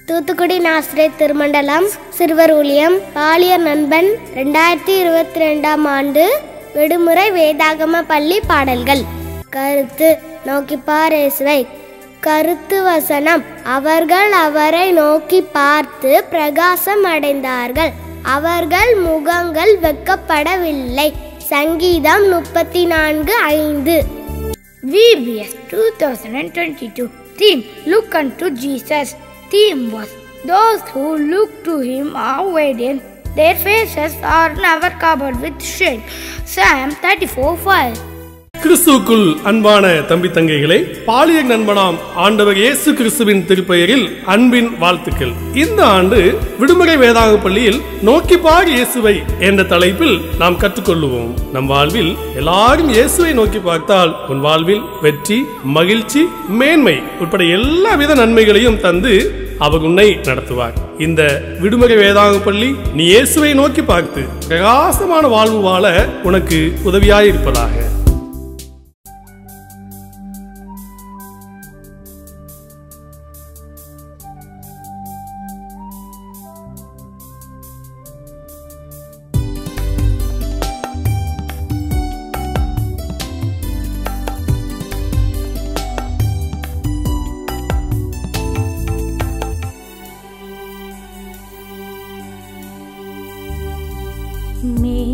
தூத்துக்குடி நாசிரியர் திருமண்டலம் சிறுவர் ஊழியம் பாலியர் நண்பன் ரெண்டாயிரத்தி இருபத்தி ரெண்டாம் ஆண்டு விடுமுறை வேதாகம பள்ளி பாடல்கள் கருத்து நோக்கி பாரேசுவை கருத்து வசனம் அவர்கள் அவரை நோக்கி பார்த்து பிரகாசம் அடைந்தார்கள் அவர்கள் முகங்கள் வெக்கப்படவில்லை சங்கீதம் முப்பத்தி நான்கு ஐந்து VBS 2022 theme Look unto Jesus. Theme was Those who look to him are radiant, their faces are never covered with shame. Psalm 34 5. கிறிஸ்துவுக்குள் அன்பான தம்பி தங்கைகளே பாலிய நண்பனாம் ஆண்டவர் இயேசு கிறிஸ்துவின் திருப்பெயரில் அன்பின் வாழ்த்துக்கள் இந்த ஆண்டு விடுமுறை வேதாக பள்ளியில் நோக்கி பார் இயேசுவை என்ற தலைப்பில் நாம் கற்றுக்கொள்ளுவோம் நம் வாழ்வில் எல்லாரும் இயேசுவை நோக்கி பார்த்தால் உன் வாழ்வில் வெற்றி மகிழ்ச்சி மேன்மை உட்பட எல்லா வித நன்மைகளையும் தந்து அவர் உன்னை நடத்துவார் இந்த விடுமுறை வேதாக பள்ளி நீ இயேசுவை நோக்கி பார்த்து பிரகாசமான வாழ்வு வாழ உனக்கு உதவியாயிருப்பதாக Me